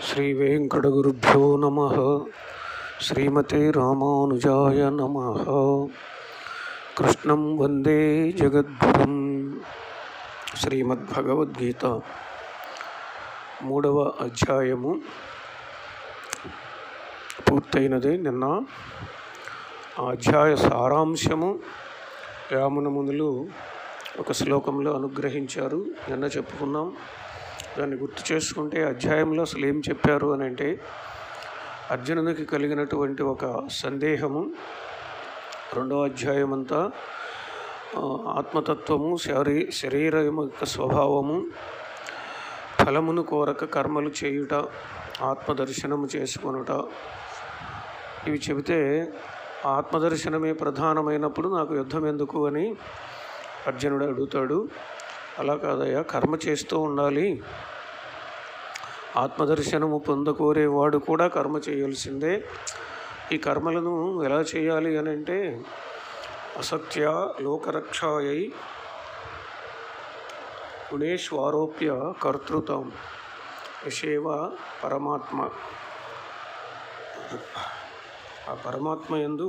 శ్రీ వెంకటగురుభ్యో నమ శ్రీమతే రామానుజాయ నమ కృష్ణం వందే జగద్గురుం శ్రీమద్భగవద్గీత మూడవ అధ్యాయము పూర్తయినది నిన్న ఆ అధ్యాయ సారాంశము యామున మునులు ఒక శ్లోకంలో అనుగ్రహించారు నిన్న చెప్పుకున్నాం దాన్ని గుర్తు చేసుకుంటే అధ్యాయంలో అసలు ఏం చెప్పారు అని అంటే అర్జునునికి కలిగినటువంటి ఒక సందేహము రెండో అధ్యాయం అంతా ఆ, ఆత్మతత్వము శరీ శరీరం యొక్క స్వభావము ఫలమును కోరక కర్మలు చేయుట ఆత్మదర్శనము చేసుకొనుట ఇవి చెబితే ఆత్మదర్శనమే ప్రధానమైనప్పుడు నాకు యుద్ధం ఎందుకు అని అర్జునుడు అడుగుతాడు అలా కాదయ్యా కర్మ చేస్తూ ఉండాలి ఆత్మదర్శనము పొందకోరేవాడు కూడా కర్మ చేయాల్సిందే ఈ కర్మలను ఎలా చేయాలి అని అంటే అసత్య లోకరక్షాయై గుణేశ్వారోప్య కర్తృతం యశేవ పరమాత్మ ఆ పరమాత్మ యందు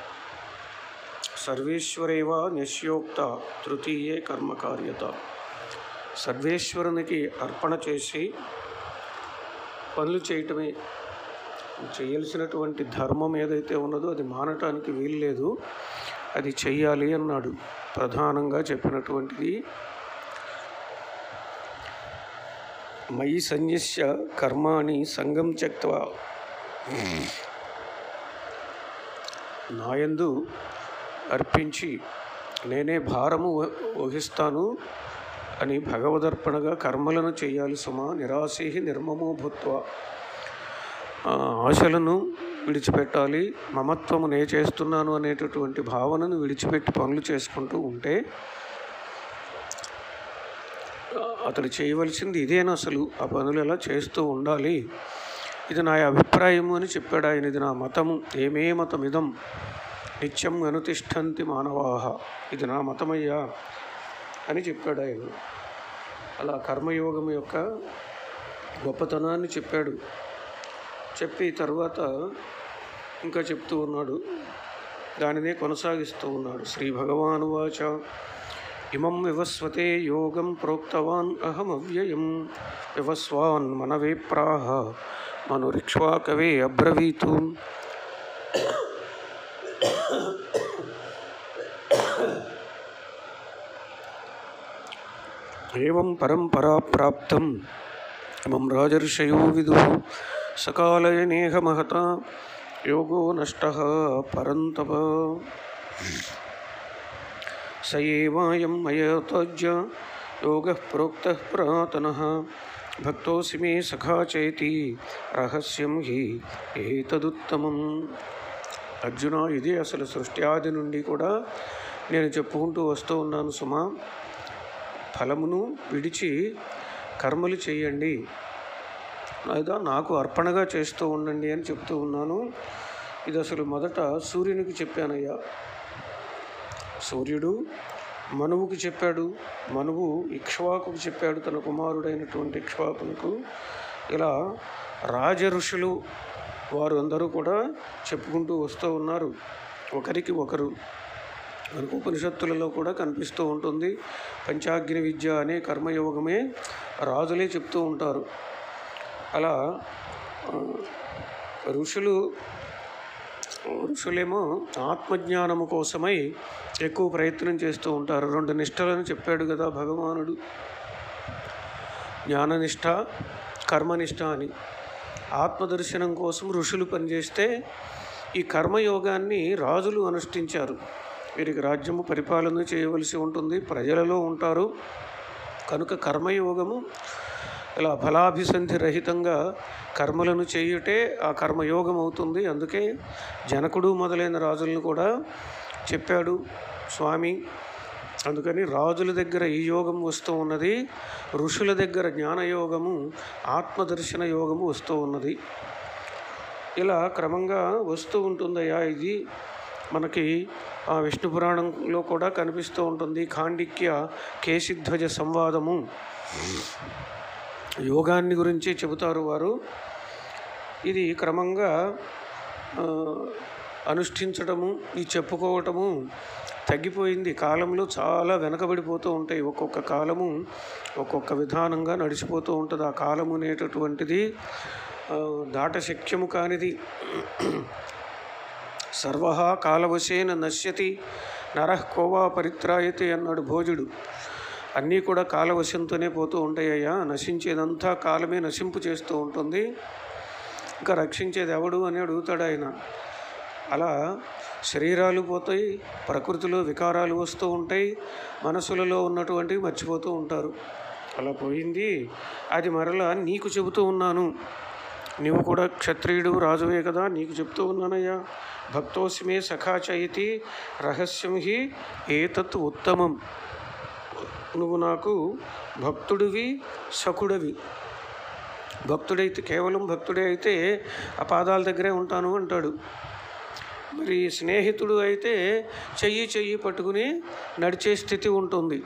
సర్వేశ్వరేవ నిశ్యోక్త తృతీయే కర్మకార్యత సర్వేశ్వరునికి అర్పణ చేసి పనులు చేయటమే చేయాల్సినటువంటి ధర్మం ఏదైతే ఉన్నదో అది మానటానికి వీల్లేదు అది చెయ్యాలి అన్నాడు ప్రధానంగా చెప్పినటువంటిది మయి సన్యస్య కర్మాణి సంగం త్యక్త్వా నాయందు అర్పించి నేనే భారము వ- వహిస్తాను అని భగవదర్పణగా కర్మలను చేయాలి సుమా నిరాశి నిర్మమో భూత్వ ఆ, ఆశలను విడిచిపెట్టాలి మమత్వము నే చేస్తున్నాను అనేటటువంటి భావనను విడిచిపెట్టి పనులు చేసుకుంటూ ఉంటే ఆ, అతడు చేయవలసింది ఇదేనా అసలు ఆ పనులు ఎలా చేస్తూ ఉండాలి ఇది నా అభిప్రాయము అని చెప్పాడు ఆయన ఇది నా మతము ఏమే మతమిదం నిత్యం అనుతిష్టంతి మానవాహ ఇది నా మతమయ్యా అని చెప్పాడు ఆయన అలా కర్మయోగం యొక్క గొప్పతనాన్ని చెప్పాడు చెప్పి తర్వాత ఇంకా చెప్తూ ఉన్నాడు దానినే కొనసాగిస్తూ ఉన్నాడు శ్రీ భగవాను వాచ ఇమం వివస్వతే యోగం ప్రోక్తవాన్ అహమవ్యయం వివస్వాన్ మనవేప్రాహ మనురిక్ష్వాకవే అబ్రవీతు ఏం పరంపరా ప్రాప్తం మం రాజర్షయో విదు సకాలయనేహ మహత యోగో నష్ట పరంతప స ఏవాయం మయతజ్య యోగ ప్రోక్త పురాతన భక్తోసి మే సఖా చేతి రహస్యం హి ఏతదుత్తమం అర్జున ఇది అసలు సృష్టి ఆది నుండి కూడా నేను చెప్పుకుంటూ వస్తూ ఉన్నాను సుమా ఫలమును విడిచి కర్మలు చేయండి లేదా నాకు అర్పణగా చేస్తూ ఉండండి అని చెప్తూ ఉన్నాను ఇది అసలు మొదట సూర్యునికి చెప్పానయ్యా సూర్యుడు మనువుకు చెప్పాడు మనువు ఇక్ష్వాకుకు చెప్పాడు తన కుమారుడైనటువంటి ఇక్ష్వాకునకు ఇలా రాజ ఋషులు వారు అందరూ కూడా చెప్పుకుంటూ వస్తూ ఉన్నారు ఒకరికి ఒకరు మనకు ఉపనిషత్తులలో కూడా కనిపిస్తూ ఉంటుంది పంచాగ్ని విద్య అనే కర్మయోగమే రాజులే చెప్తూ ఉంటారు అలా ఆ, ఋషులు ఋషులేమో ఆత్మజ్ఞానము కోసమై ఎక్కువ ప్రయత్నం చేస్తూ ఉంటారు రెండు నిష్టలను చెప్పాడు కదా భగవానుడు జ్ఞాననిష్ట కర్మనిష్ట అని ఆత్మదర్శనం కోసం ఋషులు పనిచేస్తే ఈ కర్మయోగాన్ని రాజులు అనుష్ఠించారు వీరికి రాజ్యము పరిపాలన చేయవలసి ఉంటుంది ప్రజలలో ఉంటారు కనుక కర్మయోగము ఇలా ఫలాభిసంధి రహితంగా కర్మలను చేయుటే ఆ కర్మయోగం అవుతుంది అందుకే జనకుడు మొదలైన రాజులను కూడా చెప్పాడు స్వామి అందుకని రాజుల దగ్గర ఈ యోగం వస్తూ ఉన్నది ఋషుల దగ్గర జ్ఞానయోగము ఆత్మదర్శన యోగము వస్తూ ఉన్నది ఇలా క్రమంగా వస్తూ ఉంటుందయ్యా ఇది మనకి ఆ విష్ణు పురాణంలో కూడా కనిపిస్తూ ఉంటుంది ఖాండిక్య కేశిధ్వజ సంవాదము యోగాన్ని గురించి చెబుతారు వారు ఇది క్రమంగా ఆ, అనుష్ఠించడము ఈ చెప్పుకోవటము తగ్గిపోయింది కాలంలో చాలా వెనకబడిపోతూ ఉంటాయి ఒక్కొక్క కాలము ఒక్కొక్క విధానంగా నడిచిపోతూ ఉంటుంది ఆ కాలము అనేటటువంటిది ఆ, దాట శక్యము కానిది సర్వ కాలవశేన నశ్యతి నరః కోవా పరిత్రాయతే అన్నాడు భోజుడు అన్నీ కూడా కాలవశంతోనే పోతూ ఉంటాయ్యా నశించేదంతా కాలమే నశింపు చేస్తూ ఉంటుంది ఇంకా రక్షించేది ఎవడు అని అడుగుతాడు ఆయన అలా శరీరాలు పోతాయి ప్రకృతిలో వికారాలు వస్తూ ఉంటాయి మనసులలో ఉన్నటువంటివి మర్చిపోతూ ఉంటారు అలా పోయింది అది మరలా నీకు చెబుతూ ఉన్నాను నీవు కూడా క్షత్రియుడు రాజువే కదా నీకు చెప్తూ ఉన్నానయ్యా భక్తోస్మే సఖాచయితి రహస్యం హి ఏతత్ ఉత్తమం నువ్వు నాకు భక్తుడివి సకుడవి భక్తుడైతే కేవలం భక్తుడే అయితే ఆ పాదాల దగ్గరే ఉంటాను అంటాడు మరి స్నేహితుడు అయితే చెయ్యి చెయ్యి పట్టుకుని నడిచే స్థితి ఉంటుంది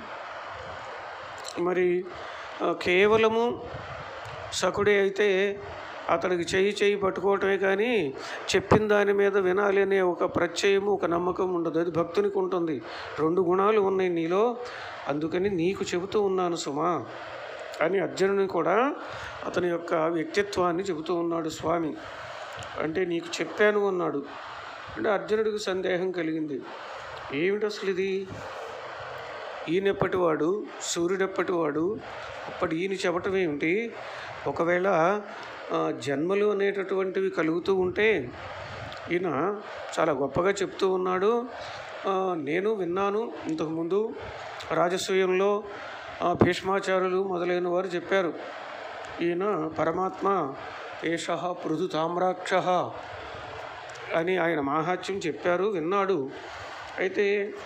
మరి ఆ, కేవలము సకుడే అయితే అతడికి చెయ్యి చెయ్యి పట్టుకోవటమే కానీ చెప్పిన దాని మీద వినాలి అనే ఒక ప్రత్యయము ఒక నమ్మకం ఉండదు అది భక్తునికి ఉంటుంది రెండు గుణాలు ఉన్నాయి నీలో అందుకని నీకు చెబుతూ ఉన్నాను సుమా అని అర్జునుని కూడా అతని యొక్క వ్యక్తిత్వాన్ని చెబుతూ ఉన్నాడు స్వామి అంటే నీకు చెప్పాను అన్నాడు అంటే అర్జునుడికి సందేహం కలిగింది ఏమిటి అసలు ఇది ఈయనెప్పటివాడు సూర్యుడెప్పటివాడు అప్పటి ఈయన చెప్పటం ఏమిటి ఒకవేళ ఆ, జన్మలు అనేటటువంటివి కలుగుతూ ఉంటే ఈయన చాలా గొప్పగా చెప్తూ ఉన్నాడు ఆ, నేను విన్నాను ఇంతకుముందు రాజస్వయంలో ఆ, భీష్మాచార్యులు మొదలైన వారు చెప్పారు ఈయన పరమాత్మ ఏష పృథు తామ్రాక్ష అని ఆయన మాహాత్యం చెప్పారు విన్నాడు అయితే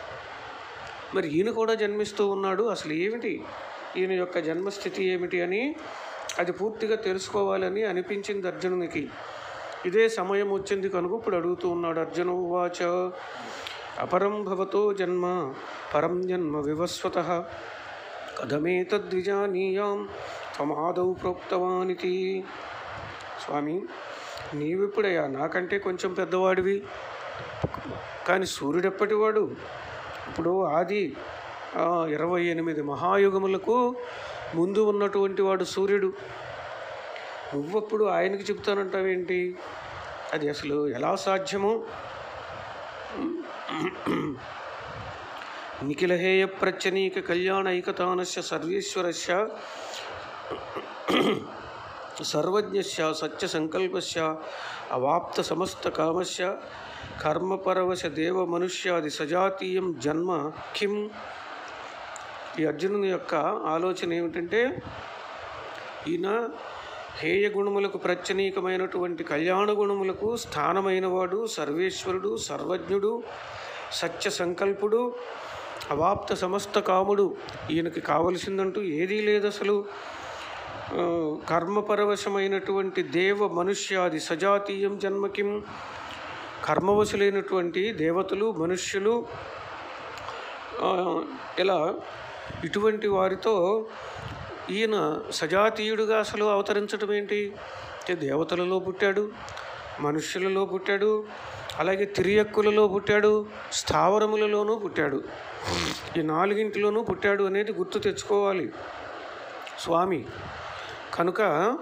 మరి ఈయన కూడా జన్మిస్తూ ఉన్నాడు అసలు ఏమిటి ఈయన యొక్క జన్మస్థితి ఏమిటి అని అది పూర్తిగా తెలుసుకోవాలని అనిపించింది అర్జునునికి ఇదే సమయం వచ్చింది కనుక ఇప్పుడు అడుగుతూ ఉన్నాడు అర్జున ఉవాచ అపరం భవతో జన్మ పరం జన్మ వివస్వత కథమేతద్విజానీయాం త్వమాదౌ ప్రోక్తవానితి స్వామి నీవిప్పుడయ్యా నాకంటే కొంచెం పెద్దవాడివి కానీ సూర్యుడు ఎప్పటివాడు ఇప్పుడు ఆది ఆ, ఇరవై ఎనిమిది మహాయుగములకు ముందు ఉన్నటువంటి వాడు సూర్యుడు నువ్వప్పుడు ఆయనకి చెప్తానంటావేంటి అది అసలు ఎలా సాధ్యము నిఖిలహేయ ప్రత్యనీక కళ్యాణ ఐకతానస్య సర్వేశ్వరస్య సర్వజ్ఞస్య సత్య సంకల్పస్య అవాప్త సమస్త కామస్య కర్మపరవశ దేవ మనుష్యాది సజాతీయం జన్మ కిం ఈ అర్జునుని యొక్క ఆలోచన ఏమిటంటే ఈయన హేయ గుణములకు ప్రత్యనీకమైనటువంటి కళ్యాణ గుణములకు స్థానమైనవాడు సర్వేశ్వరుడు సర్వజ్ఞుడు సత్య సంకల్పుడు అవాప్త సమస్త కాముడు ఈయనకి కావలసిందంటూ ఏదీ లేదు అసలు ఆ, కర్మపరవశమైనటువంటి దేవ మనుష్యాది సజాతీయం జన్మకిం కర్మవశులైనటువంటి దేవతలు మనుష్యులు ఆ, ఇలా ఇటువంటి వారితో ఈయన సజాతీయుడుగా అసలు అవతరించడం ఏంటి అంటే దేవతలలో పుట్టాడు మనుష్యులలో పుట్టాడు అలాగే తిరియక్కులలో పుట్టాడు స్థావరములలోనూ పుట్టాడు ఈ నాలుగింటిలోనూ పుట్టాడు అనేది గుర్తు తెచ్చుకోవాలి స్వామి కనుక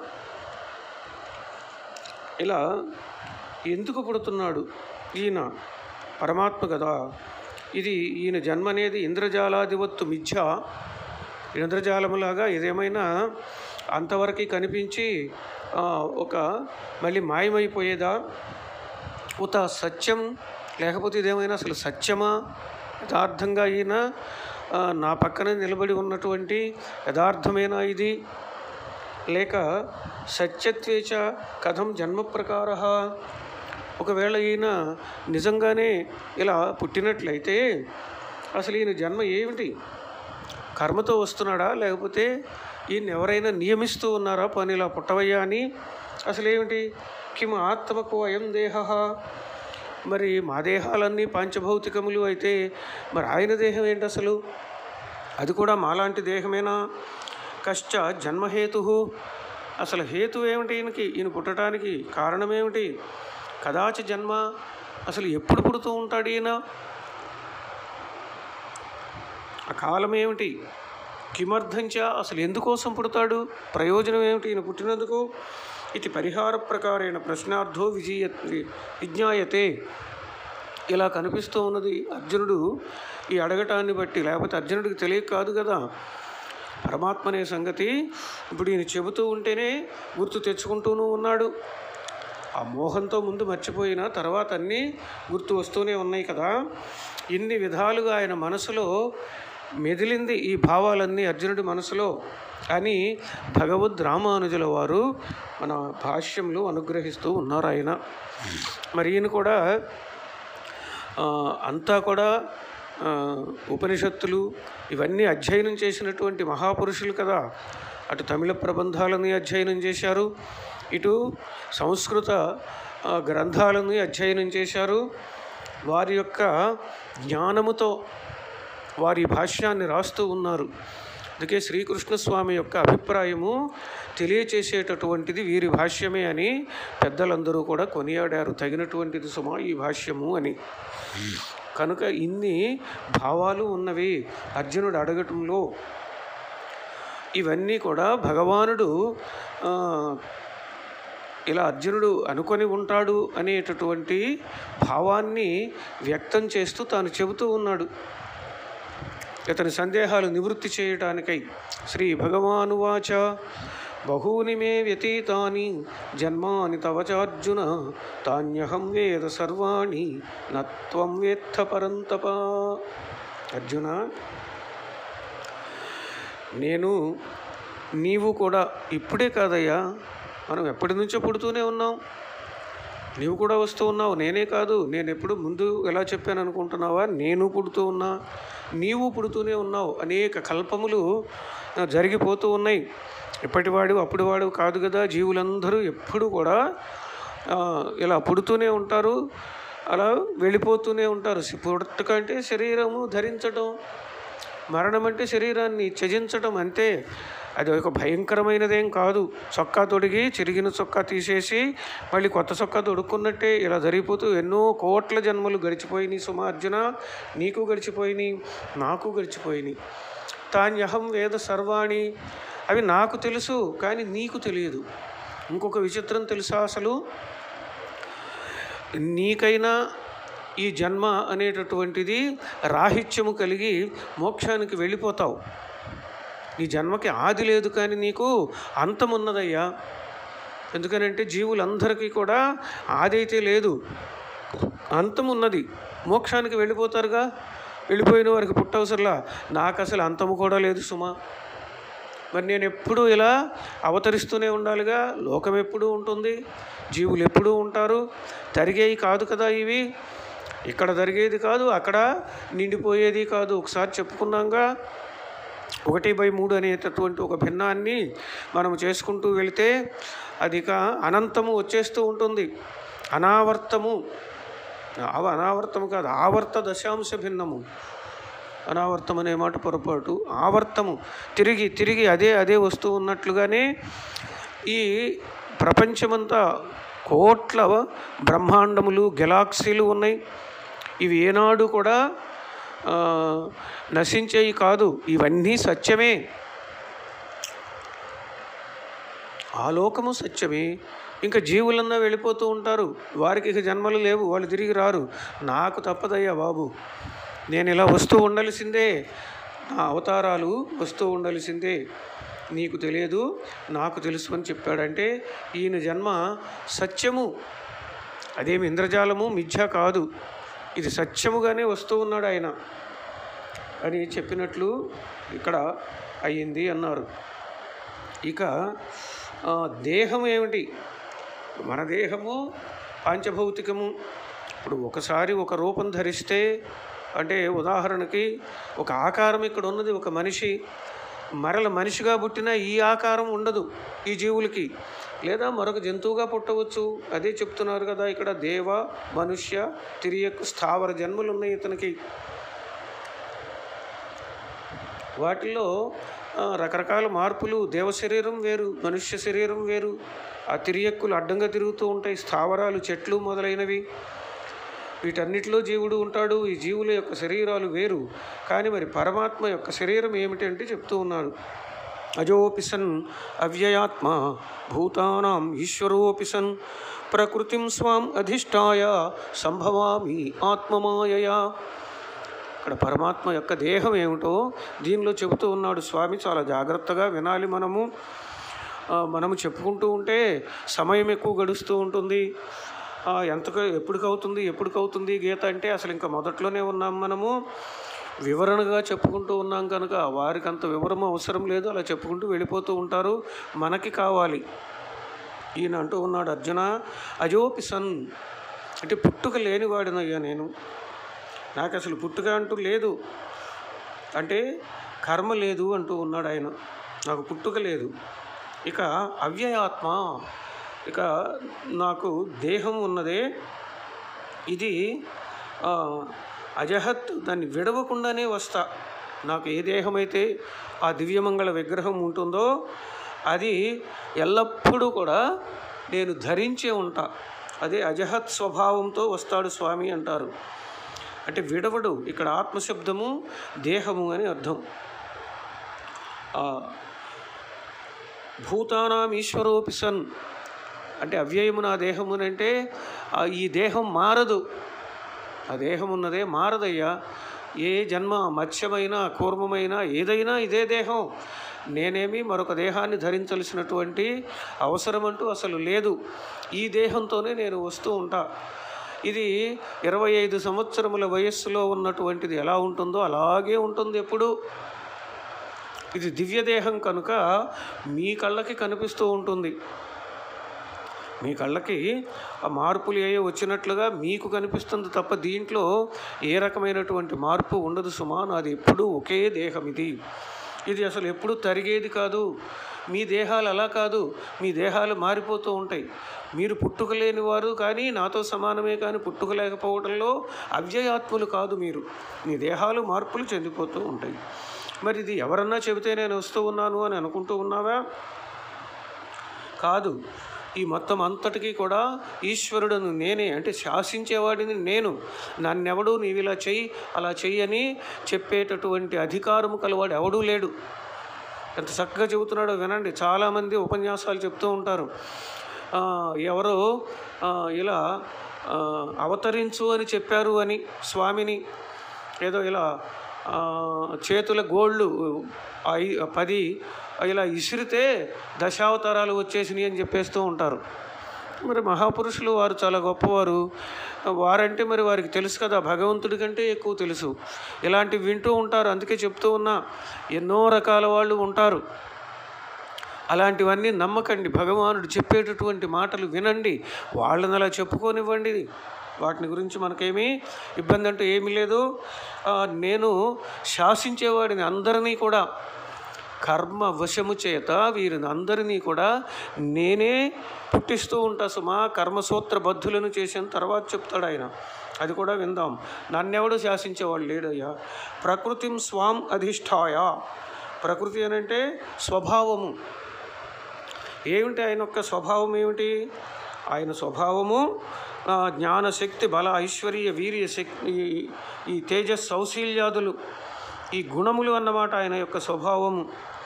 ఇలా ఎందుకు పుడుతున్నాడు ఈయన పరమాత్మ కదా ఇది ఈయన జన్మ అనేది ఇంద్రజాలాధివత్తు మిథ్య ఇంద్రజాలములాగా ఇదేమైనా అంతవరకు కనిపించి ఆ, ఒక మళ్ళీ మాయమైపోయేదా ఉత సత్యం లేకపోతే ఇదేమైనా అసలు సత్యమా యథార్థంగా ఈయన ఆ, నా పక్కన నిలబడి ఉన్నటువంటి యథార్థమేనా ఇది లేక సత్యత్వేచ కథం జన్మ ప్రకార ఒకవేళ ఈయన నిజంగానే ఇలా పుట్టినట్లయితే అసలు ఈయన జన్మ ఏమిటి కర్మతో వస్తున్నాడా లేకపోతే ఈయన ఎవరైనా నియమిస్తూ ఉన్నారా పని ఇలా పుట్టవయ్యా అని అసలు ఏమిటి కిం ఆత్మకు అయం దేహ మరి మా దేహాలన్నీ పంచభౌతికములు అయితే మరి ఆయన దేహం ఏంటి అసలు అది కూడా మాలాంటి దేహమేనా కశ్చ జన్మహేతు అసలు హేతు ఏమిటి ఈయనకి ఈయన పుట్టడానికి కారణం ఏమిటి కదాచ జన్మ అసలు ఎప్పుడు పుడుతూ ఉంటాడు ఈయన ఆ కాలం ఏమిటి కిమర్థంచ అసలు ఎందుకోసం పుడతాడు ప్రయోజనం ఏమిటి ఈయన పుట్టినందుకు ఇది పరిహార ప్రకారైన ప్రశ్నార్థో విజయ విజ్ఞాయతే ఇలా కనిపిస్తూ ఉన్నది అర్జునుడు ఈ అడగటాన్ని బట్టి లేకపోతే అర్జునుడికి తెలియక కాదు కదా పరమాత్మ అనే సంగతి ఇప్పుడు ఈయన చెబుతూ ఉంటేనే గుర్తు తెచ్చుకుంటూనూ ఉన్నాడు ఆ మోహంతో ముందు మర్చిపోయిన తర్వాత అన్నీ గుర్తు వస్తూనే ఉన్నాయి కదా ఇన్ని విధాలుగా ఆయన మనసులో మెదిలింది ఈ భావాలన్నీ అర్జునుడి మనసులో అని భగవద్ రామానుజుల వారు మన భాష్యంలో అనుగ్రహిస్తూ ఉన్నారు ఆయన మరి ఈయన కూడా ఆ, అంతా కూడా ఆ, ఉపనిషత్తులు ఇవన్నీ అధ్యయనం చేసినటువంటి మహాపురుషులు కదా అటు తమిళ ప్రబంధాలని అధ్యయనం చేశారు ఇటు సంస్కృత ఆ, గ్రంథాలని అధ్యయనం చేశారు వారి యొక్క జ్ఞానముతో వారి భాష్యాన్ని రాస్తూ ఉన్నారు అందుకే శ్రీకృష్ణ స్వామి యొక్క అభిప్రాయము తెలియచేసేటటువంటిది వీరి భాష్యమే అని పెద్దలందరూ కూడా కొనియాడారు తగినటువంటిది సుమా ఈ భాష్యము అని కనుక ఇన్ని భావాలు ఉన్నవి అర్జునుడు అడగటంలో ఇవన్నీ కూడా భగవానుడు ఆ, ఇలా అర్జునుడు అనుకొని ఉంటాడు అనేటటువంటి భావాన్ని వ్యక్తం చేస్తూ తాను చెబుతూ ఉన్నాడు ఇతని సందేహాలు నివృత్తి చేయటానికై శ్రీ భగవానువాచ బహూని మే వ్యతీతాని జన్మాని తవ చార్జున తాన్యహం వేద సర్వాణి నత్వం వేత్త పరంతప అర్జున నేను నీవు కూడా ఇప్పుడే కాదయ్యా మనం ఎప్పటి నుంచో పుడుతూనే ఉన్నాం నీవు కూడా వస్తూ ఉన్నావు నేనే కాదు నేను ఎప్పుడు ముందు ఎలా చెప్పాను అనుకుంటున్నావా నేను పుడుతూ ఉన్నా నీవు పుడుతూనే ఉన్నావు అనేక కల్పములు ఆ, జరిగిపోతూ ఉన్నాయి ఇప్పటివాడు అప్పుడువాడు కాదు కదా జీవులందరూ ఎప్పుడు కూడా ఆ, ఇలా పుడుతూనే ఉంటారు అలా వెళ్ళిపోతూనే ఉంటారు పుట్టక అంటే శరీరము ధరించడం మరణం అంటే శరీరాన్ని త్యజించడం అంతే అది ఒక భయంకరమైనదేం కాదు చొక్కా తొడిగి చిరిగిన చొక్కా తీసేసి మళ్ళీ కొత్త చొక్కా తొడుక్కున్నట్టే ఇలా జరిగిపోతూ ఎన్నో కోట్ల జన్మలు గడిచిపోయినాయి సుమా అర్జున నీకు గడిచిపోయినాయి నాకు గడిచిపోయినాయి తాన్యహం వేద సర్వాణి అవి నాకు తెలుసు కానీ నీకు తెలియదు ఇంకొక విచిత్రం తెలుసా అసలు నీకైనా ఈ జన్మ అనేటటువంటిది రాహిత్యము కలిగి మోక్షానికి వెళ్ళిపోతావు నీ జన్మకి ఆది లేదు కానీ నీకు అంతం ఉన్నదయ్యా ఎందుకనంటే జీవులందరికీ కూడా ఆది అయితే లేదు అంతం ఉన్నది మోక్షానికి వెళ్ళిపోతారుగా వెళ్ళిపోయిన వారికి పుట్టవసరలా నాకు అసలు అంతము కూడా లేదు సుమా మరి నేను ఎప్పుడూ ఇలా అవతరిస్తూనే ఉండాలిగా లోకం ఎప్పుడూ ఉంటుంది జీవులు ఎప్పుడూ ఉంటారు తరిగేవి కాదు కదా ఇవి ఇక్కడ జరిగేది కాదు అక్కడ నిండిపోయేది కాదు ఒకసారి చెప్పుకున్నాంగా ఒకటి బై మూడు అనేటటువంటి ఒక భిన్నాన్ని మనం చేసుకుంటూ వెళితే అది ఇక అనంతము వచ్చేస్తూ ఉంటుంది అనావర్తము అవ అనావర్తము కాదు ఆవర్త దశాంశ భిన్నము అనావర్తం అనే మాట పొరపాటు ఆవర్తము తిరిగి తిరిగి అదే అదే వస్తూ ఉన్నట్లుగానే ఈ ప్రపంచమంతా కోట్ల బ్రహ్మాండములు గెలాక్సీలు ఉన్నాయి ఇవి ఏనాడు కూడా ఆ, నశించేవి కాదు ఇవన్నీ సత్యమే ఆ లోకము సత్యమే ఇంకా జీవులన్నా వెళ్ళిపోతూ ఉంటారు వారికి ఇక జన్మలు లేవు వాళ్ళు తిరిగి రారు నాకు తప్పదయ్యా బాబు నేను ఇలా వస్తూ ఉండాల్సిందే నా అవతారాలు వస్తూ ఉండాల్సిందే నీకు తెలియదు నాకు తెలుసు అని చెప్పాడంటే ఈయన జన్మ సత్యము అదేమి ఇంద్రజాలము మిథ్య కాదు ఇది సత్యముగానే వస్తూ ఉన్నాడు ఆయన అని చెప్పినట్లు ఇక్కడ అయ్యింది అన్నారు ఇక ఆ, దేహం ఏమిటి మన దేహము పాంచభౌతికము ఇప్పుడు ఒకసారి ఒక రూపం ధరిస్తే అంటే ఉదాహరణకి ఒక ఆకారం ఇక్కడ ఉన్నది ఒక మనిషి మరల మనిషిగా పుట్టిన ఈ ఆకారం ఉండదు ఈ జీవులకి లేదా మరొక జంతువుగా పుట్టవచ్చు అదే చెప్తున్నారు కదా ఇక్కడ దేవ మనుష్య తిరియకు స్థావర జన్మలు ఉన్నాయి ఇతనికి వాటిల్లో ఆ, రకరకాల మార్పులు దేవ శరీరం వేరు మనుష్య శరీరం వేరు ఆ తిరియక్కులు అడ్డంగా తిరుగుతూ ఉంటాయి స్థావరాలు చెట్లు మొదలైనవి వీటన్నిటిలో జీవుడు ఉంటాడు ఈ జీవుల యొక్క శరీరాలు వేరు కానీ మరి పరమాత్మ యొక్క శరీరం ఏమిటి అంటే చెప్తూ ఉన్నారు అజోపి సన్ అవ్యయాత్మ భూతానాం ఈశ్వరోపి సన్ ప్రకృతిం స్వాం అధిష్టాయ సంభవామి ఆత్మమాయయా ఇక్కడ పరమాత్మ యొక్క దేహం ఏమిటో దీనిలో చెబుతూ ఉన్నాడు స్వామి చాలా జాగ్రత్తగా వినాలి మనము ఆ, మనము చెప్పుకుంటూ ఉంటే సమయం ఎక్కువ గడుస్తూ ఉంటుంది ఆ, ఎంతకు ఎప్పటికవుతుంది ఎప్పటికవుతుంది గీత అంటే అసలు ఇంకా మొదట్లోనే ఉన్నాం మనము వివరణగా చెప్పుకుంటూ ఉన్నాం కనుక వారికి అంత వివరం అవసరం లేదు అలా చెప్పుకుంటూ వెళ్ళిపోతూ ఉంటారు మనకి కావాలి ఈయన అంటూ ఉన్నాడు అర్జున అజోపి సన్ అంటే పుట్టుక లేనివాడినయ్యా నేను నాకు అసలు పుట్టుక అంటూ లేదు అంటే కర్మ లేదు అంటూ ఉన్నాడు ఆయన నాకు పుట్టుక లేదు ఇక అవ్యయాత్మ ఇక నాకు దేహం ఉన్నదే ఇది ఆ, అజహత్ దాన్ని విడవకుండానే వస్తా నాకు ఏ దేహమైతే ఆ దివ్యమంగళ విగ్రహం ఉంటుందో అది ఎల్లప్పుడూ కూడా నేను ధరించే ఉంటా అదే అజహత్ స్వభావంతో వస్తాడు స్వామి అంటారు అంటే విడవడు ఇక్కడ ఆత్మశబ్దము దేహము అని అర్థం ఆ, భూతానాం ఈశ్వరోపి సన్ అంటే అవ్యయము నా దేహము అని అంటే ఆ, ఈ దేహం మారదు ఆ దేహం ఉన్నదే మారదయ్యా ఏ జన్మ మత్స్యమైన కూర్మమైన ఏదైనా ఇదే దేహం నేనేమి మరొక దేహాన్ని ధరించాల్సినటువంటి అవసరం అంటూ అసలు లేదు ఈ దేహంతోనే నేను వస్తూ ఉంటా ఇది ఇరవై ఐదు సంవత్సరముల వయస్సులో ఉన్నటువంటిది ఎలా ఉంటుందో అలాగే ఉంటుంది ఎప్పుడు ఇది దివ్యదేహం కనుక మీ కళ్ళకి కనిపిస్తూ ఉంటుంది మీ కళ్ళకి ఆ మార్పులు ఏ వచ్చినట్లుగా మీకు కనిపిస్తుంది తప్ప దీంట్లో ఏ రకమైనటువంటి మార్పు ఉండదు సుమా నాది ఎప్పుడూ ఒకే దేహం ఇది ఇది అసలు ఎప్పుడు తరిగేది కాదు మీ దేహాలు అలా కాదు మీ దేహాలు మారిపోతూ ఉంటాయి మీరు పుట్టుకలేని వారు కానీ నాతో సమానమే కానీ పుట్టుక లేకపోవడంలో అవ్యయాత్ములు కాదు మీరు మీ దేహాలు మార్పులు చెందిపోతూ ఉంటాయి మరి ఇది ఎవరన్నా చెబితే నేను వస్తూ ఉన్నాను అని అనుకుంటూ ఉన్నావా కాదు ఈ మొత్తం అంతటికీ కూడా ఈశ్వరుడును నేనే అంటే శాసించేవాడిని నేను నన్నెవడు నీవు ఇలా చెయ్యి అలా చెయ్యని చెప్పేటటువంటి అధికారము కలవాడు ఎవడూ లేడు ఎంత చక్కగా చెబుతున్నాడో వినండి చాలామంది ఉపన్యాసాలు చెప్తూ ఉంటారు ఆ, ఎవరో ఆ, ఇలా ఆ, అవతరించు అని చెప్పారు అని స్వామిని ఏదో ఇలా ఆ, చేతుల గోళ్ళు ఐ పది ఇలా ఇసిరితే దశావతారాలు వచ్చేసినాయి అని చెప్పేస్తూ ఉంటారు మరి మహాపురుషులు వారు చాలా గొప్పవారు వారంటే మరి వారికి తెలుసు కదా భగవంతుడి కంటే ఎక్కువ తెలుసు ఇలాంటివి వింటూ ఉంటారు అందుకే చెప్తూ ఉన్నా ఎన్నో రకాల వాళ్ళు ఉంటారు అలాంటివన్నీ నమ్మకండి భగవానుడు చెప్పేటటువంటి మాటలు వినండి వాళ్ళని అలా చెప్పుకోనివ్వండి వాటిని గురించి మనకేమీ ఇబ్బంది అంటూ ఏమీ లేదు ఆ, నేను శాసించేవాడిని అందరినీ కూడా కర్మ వశము చేత వీరిని అందరినీ కూడా నేనే పుట్టిస్తూ ఉంటా సుమా కర్మసూత్ర బద్ధులను చేసిన తర్వాత చెప్తాడు ఆయన అది కూడా విందాం నన్నెవడు శాసించేవాడు లేడయ్యా ప్రకృతిం స్వాం అధిష్టాయ ప్రకృతి అని అంటే స్వభావము ఏమిటి ఆయన యొక్క స్వభావం ఏమిటి ఆయన స్వభావము ఆ, జ్ఞానశక్తి బల ఐశ్వర్య వీర్య శక్తి ఈ- ఈ తేజస్ సౌశీల్యాదులు ఈ గుణములు అన్నమాట ఆయన యొక్క స్వభావము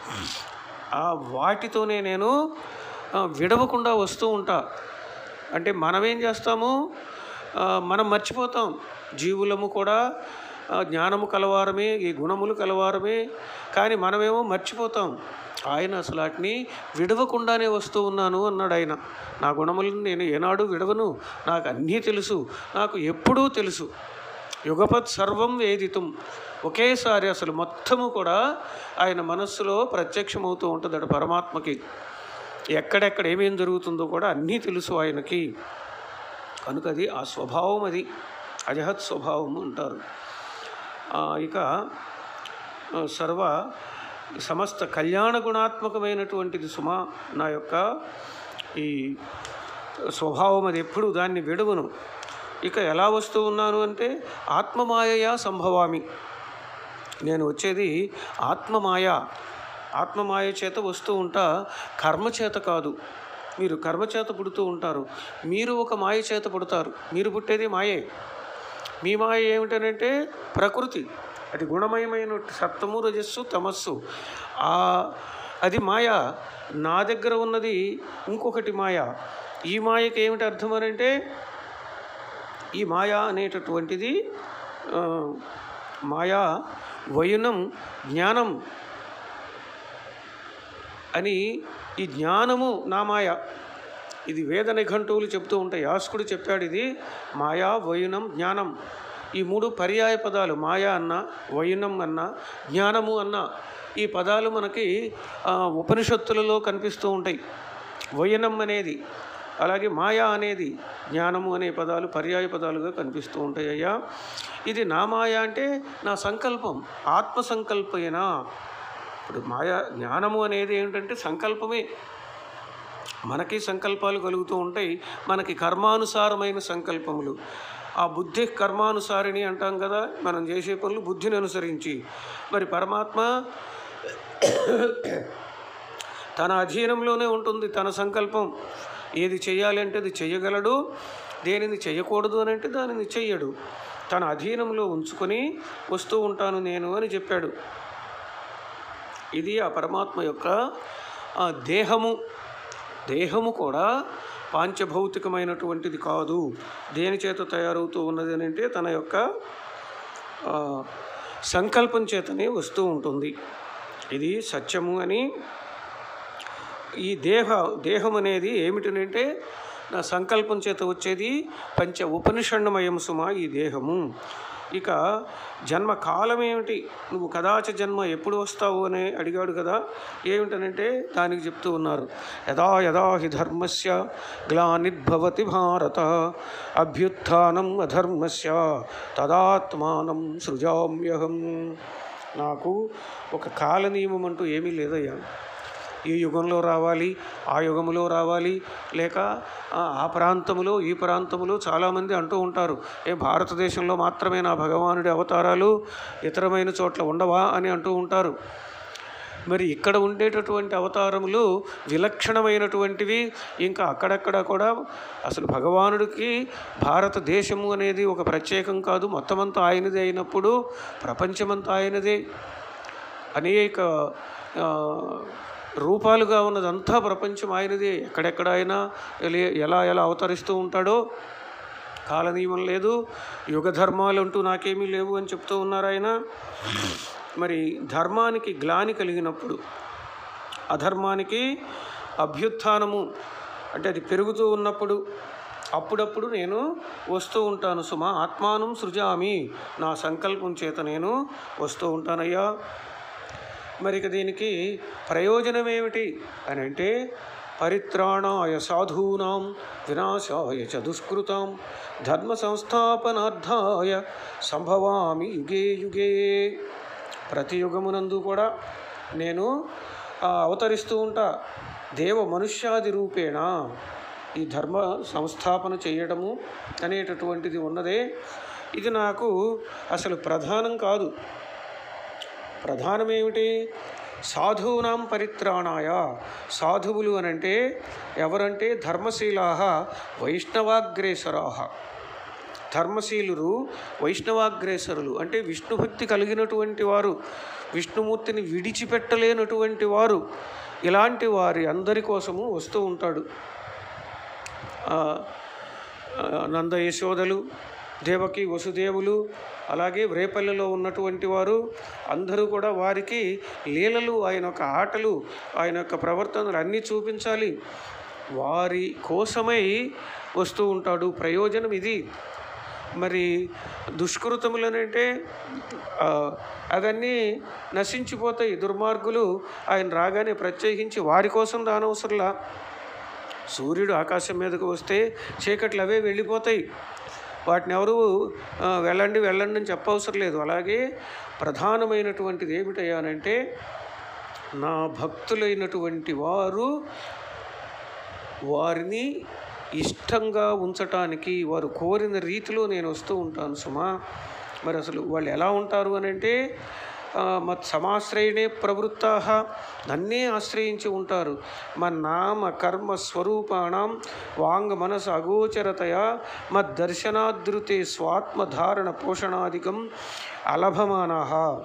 ఆ వాటితోనే నేను ఆ, విడవకుండా వస్తూ ఉంటా అంటే మనం ఏం చేస్తాము ఆ, మనం మర్చిపోతాం జీవులము కూడా ఆ, జ్ఞానము కలవారమే ఈ గుణములు కలవారమే కానీ మనమేమో మర్చిపోతాం ఆయన అసలు వాటిని విడవకుండానే వస్తూ ఉన్నాను అన్నాడు ఆయన నా గుణములను నేను ఏనాడు విడవను నాకు అన్నీ తెలుసు నాకు ఎప్పుడూ తెలుసు యుగపత్ సర్వం వేదితం ఒకేసారి అసలు మొత్తము కూడా ఆయన మనస్సులో ప్రత్యక్షమవుతూ ఉంటుంది అటు పరమాత్మకి ఎక్కడెక్కడ ఏమేం జరుగుతుందో కూడా అన్నీ తెలుసు ఆయనకి కనుక అది ఆ స్వభావం అది అజహత్ స్వభావము అంటారు ఆ, ఇక ఆ, సర్వ సమస్త కళ్యాణ గుణాత్మకమైనటువంటిది సుమ నా యొక్క ఈ స్వభావం అది ఎప్పుడు దాన్ని విడవను ఇక ఎలా వస్తూ ఉన్నాను అంటే ఆత్మమాయయా సంభవామి నేను వచ్చేది ఆత్మమాయ ఆత్మమాయ చేత వస్తూ ఉంటా కర్మ చేత కాదు మీరు కర్మ చేత పుడుతూ ఉంటారు మీరు ఒక మాయ చేత పుడతారు మీరు పుట్టేది మాయే మీ మాయ ఏమిటనంటే ప్రకృతి అది గుణమయమైన సప్తము రజస్సు తమస్సు ఆ అది మాయ నా దగ్గర ఉన్నది ఇంకొకటి మాయ ఈ మాయకి ఏమిటి అర్థం అని అంటే ఈ మాయా అనేటటువంటిది ఆ, మాయా వయునం జ్ఞానం అని ఈ జ్ఞానము నా మాయ ఇది వేద నిఘంటువులు చెప్తూ ఉంటాయి యాస్కుడు చెప్పాడు ఇది మాయా వయునం జ్ఞానం ఈ మూడు పర్యాయ పదాలు మాయా అన్న వయునం అన్న జ్ఞానము అన్న ఈ పదాలు మనకి ఆ, ఉపనిషత్తులలో కనిపిస్తూ ఉంటాయి వయనం అనేది అలాగే మాయా అనేది జ్ఞానము అనే పదాలు పర్యాయ పదాలుగా కనిపిస్తూ ఉంటాయి అయ్యా ఇది నా మాయ అంటే నా సంకల్పం ఆత్మ సంకల్పేనా ఇప్పుడు మాయా జ్ఞానము అనేది ఏంటంటే సంకల్పమే మనకి సంకల్పాలు కలుగుతూ ఉంటాయి మనకి కర్మానుసారమైన సంకల్పములు ఆ బుద్ధి కర్మానుసారిణి అంటాం కదా మనం చేసే పనులు బుద్ధిని అనుసరించి మరి పరమాత్మ తన అధీనంలోనే ఉంటుంది తన సంకల్పం ఏది చేయాలి అంటే అది చెయ్యగలడు దేనిని చేయకూడదు అని అంటే దానిని చెయ్యడు తన అధీనంలో ఉంచుకొని వస్తూ ఉంటాను నేను అని చెప్పాడు ఇది ఆ పరమాత్మ యొక్క ఆ దేహము దేహము కూడా పాంచభౌతికమైనటువంటిది కాదు దేని చేత తయారవుతూ ఉన్నది అని అంటే తన యొక్క ఆ, సంకల్పం చేతనే వస్తూ ఉంటుంది ఇది సత్యము అని ఈ దేహ దేహం అనేది ఏమిటనంటే నా సంకల్పం చేత వచ్చేది పంచ ఉపనిషణమయం సుమా ఈ దేహము ఇక జన్మ కాలం ఏమిటి నువ్వు కదాచ జన్మ ఎప్పుడు వస్తావు అని అడిగాడు కదా ఏమిటనంటే దానికి చెప్తూ ఉన్నారు యదా యదా హి ధర్మస్య గ్లానిర్భవతి భారత అభ్యుత్థానం అధర్మస్య తదాత్మానం సృజామ్యహం నాకు ఒక కాల నియమం అంటూ ఏమీ లేదయ్యా ఈ యుగంలో రావాలి ఆ యుగంలో రావాలి లేక ఆ, ఆ ప్రాంతములో ఈ ప్రాంతములో చాలామంది అంటూ ఉంటారు ఏ భారతదేశంలో మాత్రమే నా భగవానుడి అవతారాలు ఇతరమైన చోట్ల ఉండవా అని అంటూ ఉంటారు మరి ఇక్కడ ఉండేటటువంటి అవతారములు విలక్షణమైనటువంటివి ఇంకా అక్కడక్కడ కూడా అసలు భగవానుడికి భారతదేశము అనేది ఒక ప్రత్యేకం కాదు మొత్తమంతా ఆయనదే అయినప్పుడు ప్రపంచమంతా ఆయనదే అనేక ఆ, రూపాలుగా ఉన్నదంతా ప్రపంచం ఆయనదే ఎక్కడెక్కడ ఆయన ఎలి- ఎలా ఎలా అవతరిస్తూ ఉంటాడో కాలనియమం లేదు యుగ ధర్మాలు అంటూ నాకేమీ లేవు అని చెప్తూ ఉన్నారు ఆయన మరి ధర్మానికి గ్లాని కలిగినప్పుడు అధర్మానికి అభ్యుత్థానము అంటే అది పెరుగుతూ ఉన్నప్పుడు అప్పుడప్పుడు నేను వస్తూ ఉంటాను సుమా ఆత్మానం సృజామి నా సంకల్పం చేత నేను వస్తూ ఉంటానయ్యా మరి ఇక దీనికి ప్రయోజనం ఏమిటి అని అంటే పరిత్రాణాయ సాధూనాం వినాశాయ చ దుష్కృతాం ధర్మ సంస్థాపనార్థాయ సంభవామి యుగే యుగే ప్రతి యుగమునందు కూడా నేను ఆ, అవతరిస్తూ ఉంటా దేవ మనుష్యాది రూపేణ ఈ ధర్మ సంస్థాపన చేయడము అనేటటువంటిది ఉన్నదే ఇది నాకు అసలు ప్రధానం కాదు ప్రధానమేమిటి సాధూనాం పరిత్రాణాయ సాధువులు అనంటే ఎవరంటే ధర్మశీలా వైష్ణవాగ్రేసరా ధర్మశీలురు వైష్ణవాగ్రేసరులు అంటే విష్ణుభక్తి కలిగినటువంటి వారు విష్ణుమూర్తిని విడిచిపెట్టలేనటువంటి వారు ఇలాంటి వారి అందరి కోసము వస్తూ ఉంటాడు ఆ, ఆ, నంద యశోదలు దేవకి వసుదేవులు అలాగే రేపల్లెలో ఉన్నటువంటి వారు అందరూ కూడా వారికి లీలలు ఆయన యొక్క ఆటలు ఆయన యొక్క ప్రవర్తనలు అన్నీ చూపించాలి వారి కోసమై వస్తూ ఉంటాడు ప్రయోజనం ఇది మరి దుష్కృతములనంటే ఆ, అవన్నీ నశించిపోతాయి దుర్మార్గులు ఆయన రాగానే ప్రత్యేకించి వారి కోసం దానవసరంలా సూర్యుడు ఆకాశం మీదకు వస్తే చీకట్లు అవే వెళ్ళిపోతాయి వాటిని ఎవరు ఆ, వెళ్ళండి వెళ్ళండి అని చెప్పవసరం లేదు అలాగే ప్రధానమైనటువంటిది ఏమిటయ్యానంటే నా భక్తులైనటువంటి వారు వారిని ఇష్టంగా ఉంచటానికి వారు కోరిన రీతిలో నేను వస్తూ ఉంటాను సుమా మరి అసలు వాళ్ళు ఎలా ఉంటారు అని అంటే మత్ సమాశ్రయణే ప్రవృత్తా నన్నే ఆశ్రయించి ఉంటారు మన్నామ కర్మ స్వరూపాణం వాంగ్ మనసు అగోచరతయా మద్దర్శనాదృతే స్వాత్మధారణ పోషణాదికం అలభమానా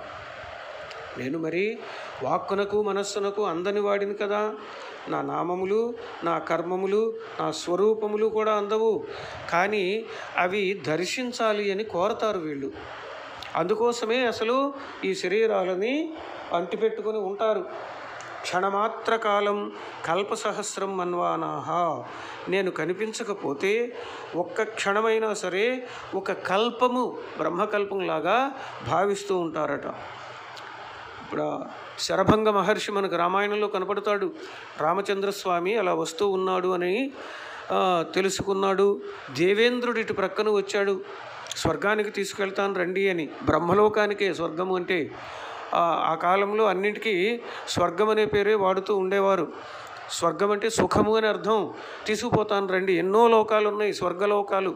నేను మరి వాక్కునకు మనస్సునకు అందని వాడిని కదా నా నామములు నా కర్మములు నా స్వరూపములు కూడా అందవు కానీ అవి దర్శించాలి అని కోరతారు వీళ్ళు అందుకోసమే అసలు ఈ శరీరాలని అంటిపెట్టుకొని ఉంటారు క్షణమాత్ర కాలం కల్పసహస్రం మన్వానాహ నేను కనిపించకపోతే ఒక్క క్షణమైనా సరే ఒక కల్పము బ్రహ్మకల్పంలాగా భావిస్తూ ఉంటారట ఇప్పుడు ఆ శరభంగ మహర్షి మనకు రామాయణంలో కనపడతాడు రామచంద్రస్వామి అలా వస్తూ ఉన్నాడు అని ఆ, తెలుసుకున్నాడు దేవేంద్రుడి ఇటు ప్రక్కన వచ్చాడు స్వర్గానికి తీసుకెళ్తాను రండి అని బ్రహ్మలోకానికే స్వర్గము అంటే ఆ ఆ కాలంలో అన్నింటికీ స్వర్గం అనే పేరే వాడుతూ ఉండేవారు స్వర్గం అంటే సుఖము అని అర్థం తీసుకుపోతాను రండి ఎన్నో లోకాలు ఉన్నాయి స్వర్గలోకాలు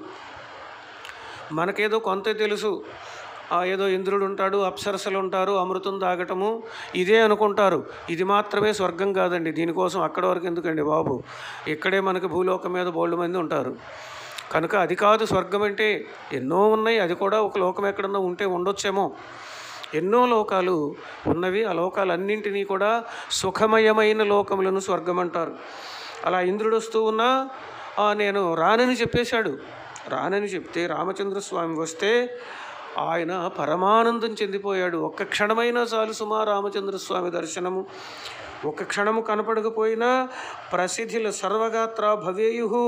మనకేదో కొంత తెలుసు ఆ ఏదో ఇంద్రుడు ఉంటాడు అప్సరసలు ఉంటారు అమృతం తాగటము ఇదే అనుకుంటారు ఇది మాత్రమే స్వర్గం కాదండి దీనికోసం అక్కడి వరకు ఎందుకండి బాబు ఇక్కడే మనకి భూలోకం మీద బోల్డ్ మంది ఉంటారు కనుక అది కాదు స్వర్గం అంటే ఎన్నో ఉన్నాయి అది కూడా ఒక లోకం ఎక్కడన్నా ఉంటే ఉండొచ్చేమో ఎన్నో లోకాలు ఉన్నవి ఆ లోకాలన్నింటినీ కూడా సుఖమయమైన లోకములను స్వర్గం అంటారు అలా ఇంద్రుడు వస్తూ ఉన్నా "ఆ, నేను రానని చెప్పేశాడు రానని చెప్తే రామచంద్ర స్వామి వస్తే ఆయన పరమానందం చెందిపోయాడు ఒక్క క్షణమైనా చాలు సుమా రామచంద్ర స్వామి దర్శనము ఒక్క క్షణము కనపడకపోయినా ప్రసిద్ధిల సర్వగాత్ర భవేయు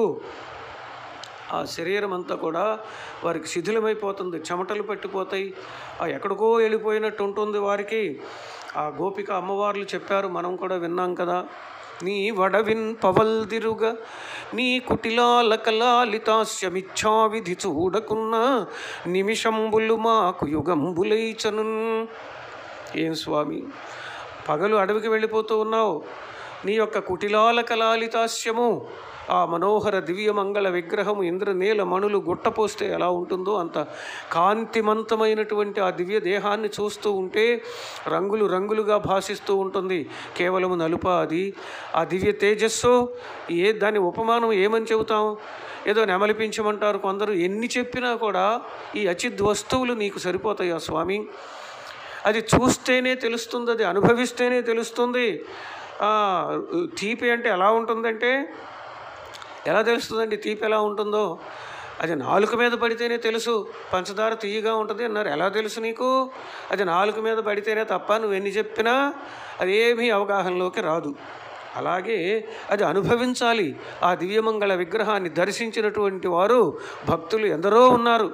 ఆ శరీరం అంతా కూడా వారికి శిథిలమైపోతుంది చెమటలు పట్టిపోతాయి ఆ ఎక్కడికో వెళ్ళిపోయినట్టు ఉంటుంది వారికి ఆ గోపిక అమ్మవార్లు చెప్పారు మనం కూడా విన్నాం కదా నీ వడవిన్ పవల్దిరుగ నీ కుటిలాల కలాలితాస్యమిచ్ఛా విధి చూడకున్న నిమిషంబులు మాకు యుగంబులైచనున్ ఏం స్వామి పగలు అడవికి వెళ్ళిపోతూ ఉన్నావు నీ యొక్క కుటిలాల కలాలితాస్యము ఆ మనోహర దివ్యమంగళ విగ్రహము ఇంద్రనీల మణులు గుట్టపోస్తే ఎలా ఉంటుందో అంత కాంతిమంతమైనటువంటి ఆ దివ్య దేహాన్ని చూస్తూ ఉంటే రంగులు రంగులుగా భాషిస్తూ ఉంటుంది కేవలం నలుప అది ఆ దివ్య తేజస్సు ఏ దాని ఉపమానం ఏమని చెబుతాం ఏదో నెమలిపించమంటారు కొందరు ఎన్ని చెప్పినా కూడా ఈ అచిద్ వస్తువులు నీకు సరిపోతాయా స్వామి అది చూస్తేనే తెలుస్తుంది అది అనుభవిస్తేనే తెలుస్తుంది ఆ, తీపి అంటే ఎలా ఉంటుందంటే ఎలా తెలుస్తుందండి తీపి ఎలా ఉంటుందో అది నాలుక మీద పడితేనే తెలుసు పంచదార తీయగా ఉంటుంది అన్నారు ఎలా తెలుసు నీకు అది నాలుక మీద పడితేనే తప్ప నువ్వు ఎన్ని చెప్పినా అదేమీ అవగాహనలోకి రాదు అలాగే అది అనుభవించాలి ఆ దివ్యమంగళ విగ్రహాన్ని దర్శించినటువంటి వారు భక్తులు ఎందరో ఉన్నారు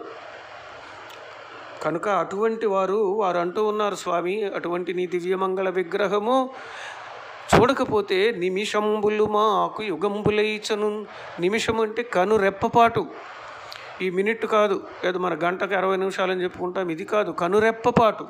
కనుక అటువంటి వారు వారు అంటూ ఉన్నారు స్వామి అటువంటి నీ దివ్యమంగళ విగ్రహము చూడకపోతే నిమిషంబులు మాకు యుగంబులైచను నిమిషం అంటే కను రెప్పపాటు ఈ మినిట్ కాదు ఏదో మన గంటకు అరవై నిమిషాలని చెప్పుకుంటాం ఇది కాదు కను రెప్పపాటు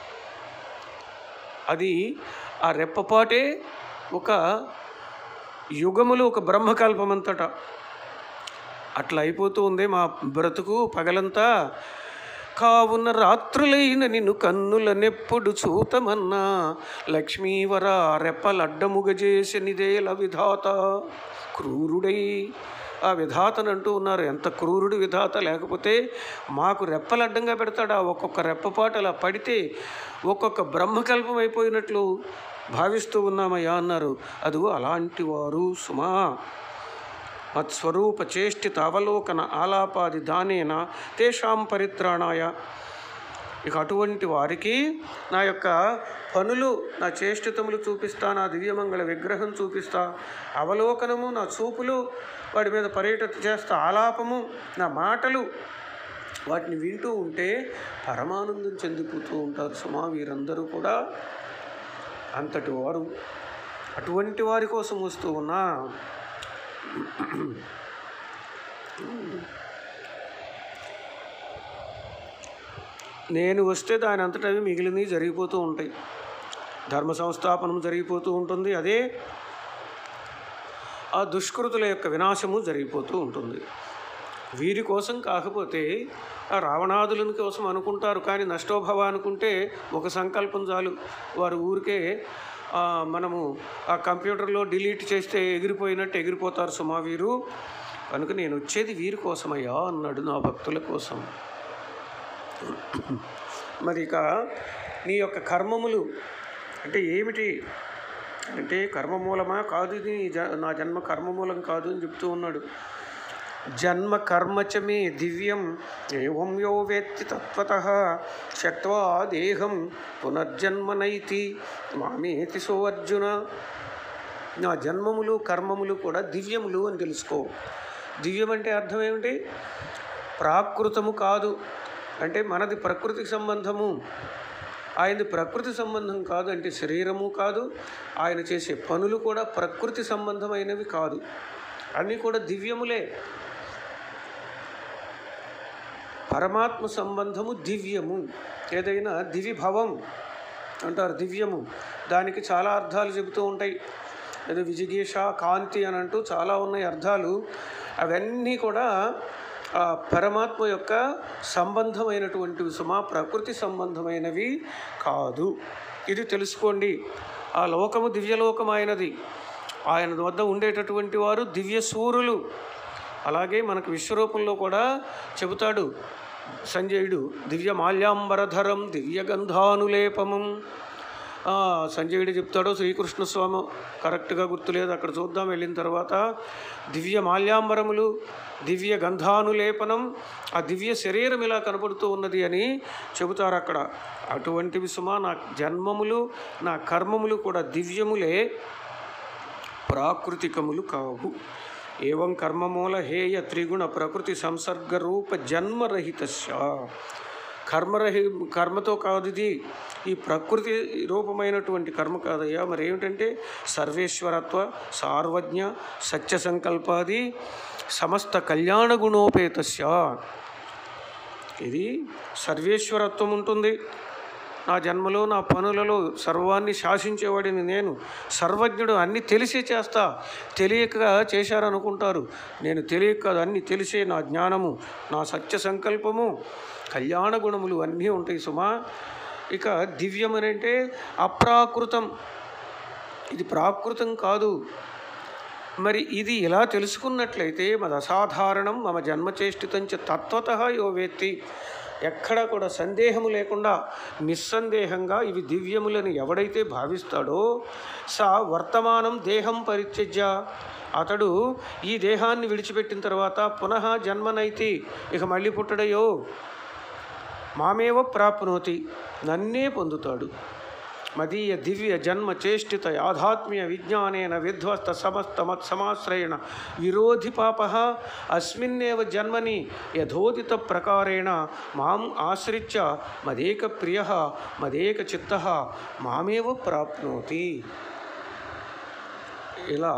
అది ఆ రెప్పపాటే ఒక యుగములు ఒక బ్రహ్మకల్పమంతటా అట్లా అయిపోతూ ఉంది మా బ్రతుకు పగలంతా కావున రాత్రులైన నిన్ను కన్నుల నెప్పుడు చూతమన్నా లక్ష్మీవర రెప్పలడ్డముగజేసనిదేల విధాత క్రూరుడై ఆ విధాతను అంటూ ఉన్నారు ఎంత క్రూరుడు విధాత లేకపోతే మాకు రెప్పలు అడ్డంగా పెడతాడా ఒక్కొక్క రెప్పపాటు అలా పడితే ఒక్కొక్క బ్రహ్మకల్పం అయిపోయినట్లు భావిస్తూ ఉన్నామయ్యా అన్నారు అదిగో అలాంటి వారు సుమా మత్స్వరూప చేష్టిత అవలోకన ఆలాపాది దానేన తేషాం పరిత్రాణాయ ఇక అటువంటి వారికి నా యొక్క పనులు నా చేష్టితములు చూపిస్తా నా దివ్యమంగళ విగ్రహం చూపిస్తా అవలోకనము నా చూపులు వాడి మీద పర్యటన చేస్తా ఆలాపము నా మాటలు వాటిని వింటూ ఉంటే పరమానందం చెందిపోతూ ఉంటారు సుమా వీరందరూ కూడా అంతటి వారు అటువంటి వారి కోసం వస్తూ ఉన్నా నేను వస్తే దాని అంతటా అవి మిగిలినవి జరిగిపోతూ ఉంటాయి ధర్మ సంస్థాపనం జరిగిపోతూ ఉంటుంది అదే ఆ దుష్కృతుల యొక్క వినాశము జరిగిపోతూ ఉంటుంది వీరి కోసం కాకపోతే ఆ రావణాదులని కోసం అనుకుంటారు కానీ నష్టోభవ అనుకుంటే ఒక సంకల్పం చాలు వారు ఊరికే ఆ, మనము ఆ కంప్యూటర్లో డిలీట్ చేస్తే ఎగిరిపోయినట్టు ఎగిరిపోతారు సుమా వీరు కనుక నేను వచ్చేది వీరి కోసమయ్యా అన్నాడు నా భక్తుల కోసం మరి ఇక నీ యొక్క కర్మములు అంటే ఏమిటి అంటే కర్మ మూలమా కాదు ఇది నీ జ నా జన్మ కర్మ మూలం కాదు అని చెప్తూ ఉన్నాడు జన్మ కర్మచ మే దివ్యం ఏవం యో వేత్తి తత్వత శక్వా దేహం పునర్జన్మనైతి మామేతి సో అర్జున నా జన్మములు కర్మములు కూడా దివ్యములు అని తెలుసుకో దివ్యం అంటే అర్థం ఏమిటి ప్రాకృతము కాదు అంటే మనది ప్రకృతికి సంబంధము ఆయనది ప్రకృతి సంబంధం కాదు అంటే శరీరము కాదు ఆయన చేసే పనులు కూడా ప్రకృతి సంబంధమైనవి కాదు అన్నీ కూడా దివ్యములే పరమాత్మ సంబంధము దివ్యము ఏదైనా దివిభవం అంటారు దివ్యము దానికి చాలా అర్థాలు చెబుతూ ఉంటాయి ఏదో విజిగీష కాంతి అని అంటూ చాలా ఉన్నాయి అర్థాలు అవన్నీ కూడా ఆ పరమాత్మ యొక్క సంబంధమైనటువంటివి సుమా ప్రకృతి సంబంధమైనవి కాదు ఇది తెలుసుకోండి ఆ లోకము దివ్యలోకం ఆయనది ఆయన వద్ద ఉండేటటువంటి వారు దివ్య సూరులు అలాగే మనకు విశ్వరూపంలో కూడా చెబుతాడు సంజయుడు దివ్య మాల్యాంబరధరం దివ్య గంధానులేపమం ఆ, సంజయుడు చెప్తాడో శ్రీకృష్ణ స్వామి కరెక్ట్గా గుర్తులేదు అక్కడ చూద్దాం వెళ్ళిన తర్వాత దివ్య మాల్యాంబరములు దివ్య గంధానులేపనం ఆ దివ్య శరీరం ఇలా కనబడుతూ ఉన్నది అని చెబుతారు అక్కడ అటువంటివి సుమా నా జన్మములు నా కర్మములు కూడా దివ్యములే ప్రాకృతికములు కావు ఏవం కర్మమూల హేయ త్రిగుణ ప్రకృతి సంసర్గ రూప జన్మరహిత కర్మరహి కర్మతో కాదు ఇది ఈ ప్రకృతి రూపమైనటువంటి కర్మ కాదయ్యా మరి ఏమిటంటే సర్వేశ్వరత్వ సార్వజ్ఞ సత్య సంకల్పాది సమస్త కళ్యాణ గుణోపేతస్య ఇది సర్వేశ్వరత్వం ఉంటుంది నా జన్మలో నా పనులలో సర్వాన్ని శాసించేవాడిని నేను సర్వజ్ఞుడు అన్ని తెలిసే చేస్తా తెలియక చేశారనుకుంటారు నేను తెలియక కాదు అన్ని తెలిసే నా జ్ఞానము నా సత్య సంకల్పము కళ్యాణ గుణములు అన్నీ ఉంటాయి సుమా ఇక దివ్యం అని అంటే అప్రాకృతం ఇది ప్రాకృతం కాదు మరి ఇది ఇలా తెలుసుకున్నట్లయితే మద అసాధారణం మమ జన్మచేష్టితంచ తత్వత యో వేత్తి ఎక్కడ కూడా సందేహము లేకుండా నిస్సందేహంగా ఇవి దివ్యములని ఎవడైతే భావిస్తాడో సా వర్తమానం దేహం పరిత్యజ్య అతడు ఈ దేహాన్ని విడిచిపెట్టిన తర్వాత పునః జన్మనైతి ఇక మళ్ళీ పుట్టడయో మామేవ ప్రాప్నోతి నన్నే పొందుతాడు మదీయ దివ్య జన్మ చేష్టిత యాథాత్మ్య విజ్ఞానేన విధ్వస్త సమస్త మత్సమాశ్రయణ విరోధి పాప అస్మిన్నేవ జన్మని యథోదిత ప్రకారేణ మాం ఆశ్రిత్య మదేక ప్రియ మదేక చిత్త మామేవ ప్రాప్నోతి ఇలా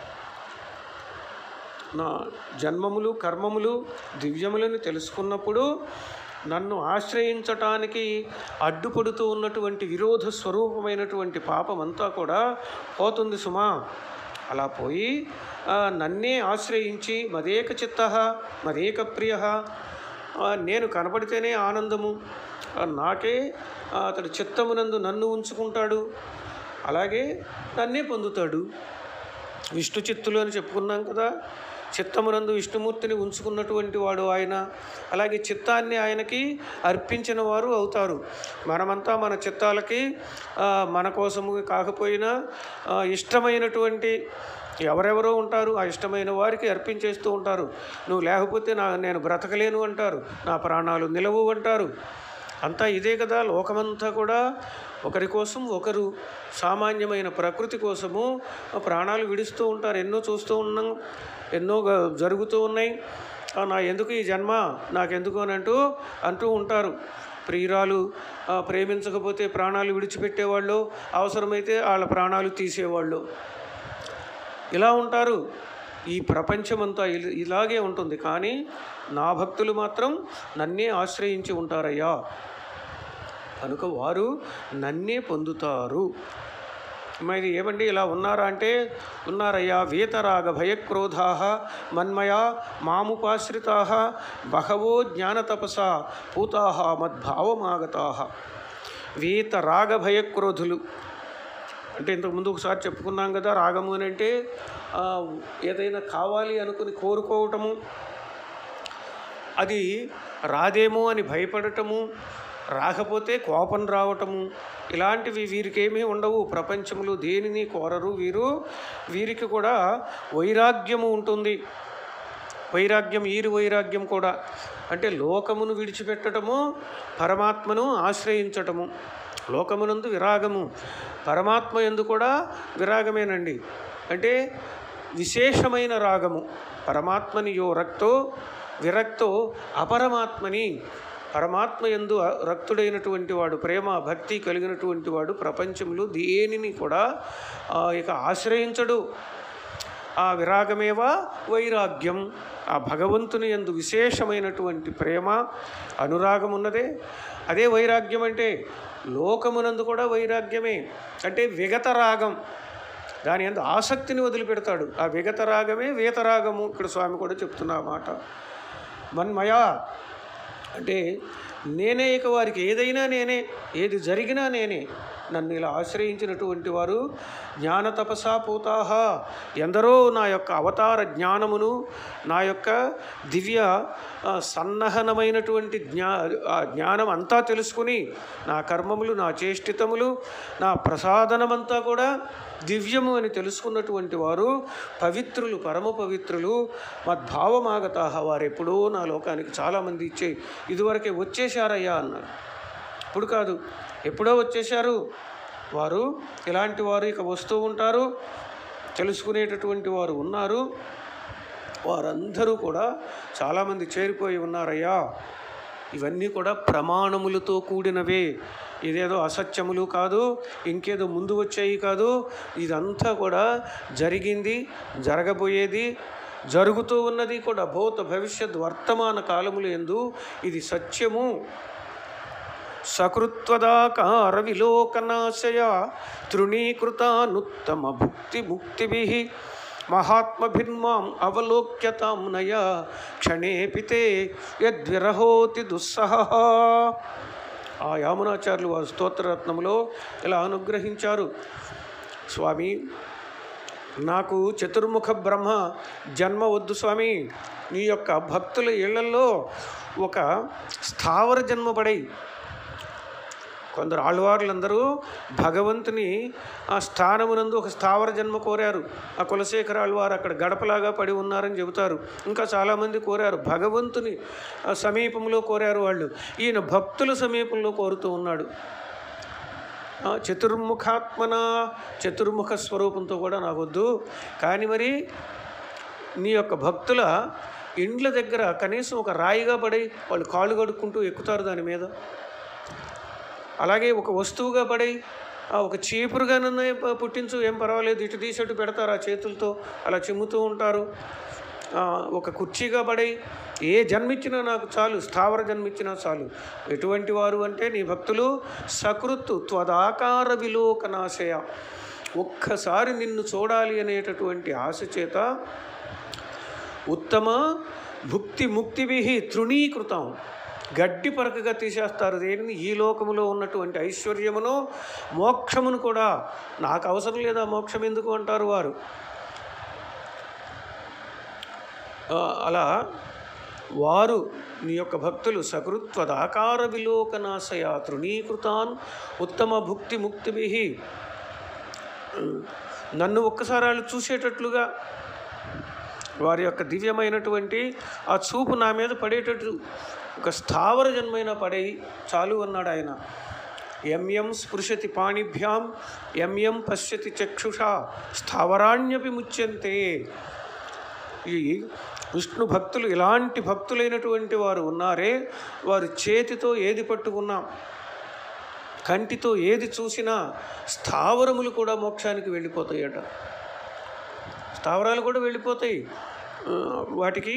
నా జన్మములు కర్మములు దివ్యములను తెలుసుకున్నప్పుడు నన్ను ఆశ్రయించటానికి అడ్డుపడుతూ ఉన్నటువంటి విరోధ స్వరూపమైనటువంటి పాపమంతా కూడా పోతుంది సుమా అలా పోయి ఆ, నన్నే ఆశ్రయించి మదేక చిత్త మదేక ప్రియ ఆ, నేను కనపడితేనే ఆనందము ఆ, నాకే ఆ, అతడు చిత్తమునందు నన్ను ఉంచుకుంటాడు అలాగే నన్నే పొందుతాడు విష్ణు చిత్తులు అని చెప్పుకున్నాం కదా చిత్తమునందు విష్ణుమూర్తిని ఉంచుకున్నటువంటి వాడు ఆయన అలాగే చిత్తాన్ని ఆయనకి అర్పించిన వారు అవుతారు మనమంతా మన చిత్తాలకి ఆ, మన కోసము కాకపోయినా ఆ, ఇష్టమైనటువంటి ఎవరెవరో ఉంటారు ఆ ఇష్టమైన వారికి అర్పించేస్తూ ఉంటారు నువ్వు లేకపోతే నా నేను బ్రతకలేను అంటారు నా ప్రాణాలు నిలవు అంటారు అంతా ఇదే కదా లోకమంతా కూడా ఒకరి కోసం ఒకరు సామాన్యమైన ప్రకృతి కోసము ప్రాణాలు విడుస్తూ ఉంటారు ఎన్నో చూస్తూ ఉన్నాం ఎన్నో గ- జరుగుతూ ఉన్నాయి ఆ, నా ఎందుకు ఈ జన్మ నాకెందుకు అని అంటూ అంటూ ఉంటారు ప్రియురాలు ఆ, ప్రేమించకపోతే ప్రాణాలు విడిచిపెట్టేవాళ్ళు అవసరమైతే వాళ్ళ ప్రాణాలు తీసేవాళ్ళు ఇలా ఉంటారు ఈ ప్రపంచమంతా ఇల- ఇలాగే ఉంటుంది కానీ నా భక్తులు మాత్రం నన్నే ఆశ్రయించి ఉంటారయ్యా కనుక వారు నన్నే పొందుతారు మరి ఏమండి ఇలా ఉన్నారా అంటే ఉన్నారయ్యా వీతరాగ భయక్రోధా మన్మయా మాముపాశ్రితా బహవో జ్ఞానతపస పూతా మద్భావమాగతా వీత రాగ భయక్రోధులు అంటే ఇంతకు ముందు ఒకసారి చెప్పుకున్నాం కదా రాగము అని అంటే ఆ, ఏదైనా కావాలి అనుకుని కోరుకోవటము అది రాదేమో అని భయపడటము రాకపోతే కోపం రావటము ఇలాంటివి వీరికేమీ ఉండవు ప్రపంచంలో దేనిని కోరరు వీరు వీరికి కూడా వైరాగ్యము ఉంటుంది వైరాగ్యం ఈరు వైరాగ్యం కూడా అంటే లోకమును విడిచిపెట్టడము పరమాత్మను ఆశ్రయించటము లోకమునందు విరాగము పరమాత్మ ఎందు కూడా విరాగమేనండి అంటే విశేషమైన రాగము పరమాత్మని యో రక్తో విరక్తో అపరమాత్మని పరమాత్మ ఎందు రక్తుడైనటువంటి వాడు ప్రేమ భక్తి కలిగినటువంటి వాడు ప్రపంచంలో దేనిని కూడా ఆ, ఇక ఆశ్రయించడు ఆ విరాగమేవా వైరాగ్యం ఆ భగవంతుని ఎందు విశేషమైనటువంటి ప్రేమ అనురాగం ఉన్నదే అదే వైరాగ్యం అంటే లోకమునందు కూడా వైరాగ్యమే అంటే విగత రాగం దాని ఎందు ఆసక్తిని వదిలిపెడతాడు ఆ విగత రాగమే వీతరాగము ఇక్కడ స్వామి కూడా చెప్తున్న ఆ మాట మన్మయా అంటే నేనే ఇక వారికి ఏదైనా నేనే ఏది జరిగినా నేనే నన్ను ఇలా ఆశ్రయించినటువంటి వారు జ్ఞాన తపసా పూతాహ ఎందరో నా యొక్క అవతార జ్ఞానమును నా యొక్క దివ్య ఆ, సన్నహనమైనటువంటి జ్ఞా ఆ జ్ఞానం అంతా తెలుసుకుని నా కర్మములు నా చేష్టితములు నా ప్రసాదనమంతా కూడా దివ్యము అని తెలుసుకున్నటువంటి వారు పవిత్రులు పరమ పవిత్రులు మద్భావమాగత వారు ఎప్పుడో నా లోకానికి చాలామంది ఇచ్చే ఇదివరకే వచ్చేశారయ్యా అన్నారు ఇప్పుడు కాదు ఎప్పుడో వచ్చేశారు వారు ఇలాంటి వారు ఇక వస్తూ ఉంటారు తెలుసుకునేటటువంటి వారు ఉన్నారు వారందరూ కూడా చాలామంది చేరిపోయి ఉన్నారయ్యా ఇవన్నీ కూడా ప్రమాణములతో కూడినవే ఇదేదో అసత్యములు కాదు ఇంకేదో ముందు వచ్చాయి కాదు ఇదంతా కూడా జరిగింది జరగబోయేది జరుగుతూ ఉన్నది కూడా భూత భవిష్యత్ వర్తమాన కాలములు ఎందు ఇది సత్యము సకృత్వదాకార విలోకనాశయ తృణీకృతానుత్తమ భుక్తి ముక్తిభి మహాత్మభిర్మాం అవలోక్యతాం నయ క్షణేపితే యద్విరహోతి దుస్సహ ఆ యామునాచార్యులు వారి స్తోత్రరత్నములో ఇలా అనుగ్రహించారు స్వామి నాకు చతుర్ముఖ బ్రహ్మ జన్మ వద్దు స్వామి నీ యొక్క భక్తుల ఇళ్లలో ఒక స్థావర జన్మ పడాయి కొందరు ఆళ్వార్లందరూ భగవంతుని ఆ స్థానమునందు ఒక స్థావర జన్మ కోరారు ఆ కులశేఖర ఆళ్వారు అక్కడ గడపలాగా పడి ఉన్నారని చెబుతారు ఇంకా చాలామంది కోరారు భగవంతుని ఆ సమీపంలో కోరారు వాళ్ళు ఈయన భక్తుల సమీపంలో కోరుతూ ఉన్నాడు ఆ, చతుర్ముఖాత్మన చతుర్ముఖ స్వరూపంతో కూడా నాకు వద్దు కానీ మరి నీ యొక్క భక్తుల ఇండ్ల దగ్గర కనీసం ఒక రాయిగా పడి వాళ్ళు కాళ్ళు కడుక్కుంటూ ఎక్కుతారు దాని మీద అలాగే ఒక వస్తువుగా పడి ఆ ఒక చీపురుగానన్నా ప- పుట్టించు ఏం పర్వాలేదు ఇటు తీసేట్టు పెడతారు ఆ చేతులతో అలా చిమ్ముతూ ఉంటారు ఆ, ఒక కుర్చీగా పడి ఏ జన్మిచ్చినా నాకు చాలు స్థావర జన్మిచ్చినా చాలు ఎటువంటి వారు అంటే నీ భక్తులు సకృత్తు త్వదాకార విలోకనాశయ ఒక్కసారి నిన్ను చూడాలి అనేటటువంటి ఆశ చేత ఉత్తమ భుక్తి ముక్తిభి తృణీకృతం గడ్డి పరకగా తీసేస్తారు దేనిని ఈ లోకములో ఉన్నటువంటి ఐశ్వర్యమును మోక్షమును కూడా నాకు అవసరం లేదా మోక్షం ఎందుకు అంటారు వారు ఆ, అలా వారు నీ యొక్క భక్తులు సకృత్వదాకార విలోకనాశయ తృణీకృతాన్ ఉత్తమ భుక్తి ముక్తిభి నన్ను ఒక్కసారి వాళ్ళు చూసేటట్లుగా వారి యొక్క దివ్యమైనటువంటి ఆ చూపు నా మీద పడేటట్టు ఒక స్థావర జన్మైన పడే చాలు అన్నాడు ఆయన ఎంఎం స్పృశతి పాణిభ్యాం ఎంఎం పశ్యతి చక్షుషా స్థావరాణ్యపి ముచ్యంతే ఈ విష్ణు భక్తులు ఇలాంటి భక్తులైనటువంటి వారు ఉన్నారే వారు చేతితో ఏది పట్టుకున్నా కంటితో ఏది చూసినా స్థావరములు కూడా మోక్షానికి వెళ్ళిపోతాయట స్థావరాలు కూడా వెళ్ళిపోతాయి ఆ, వాటికి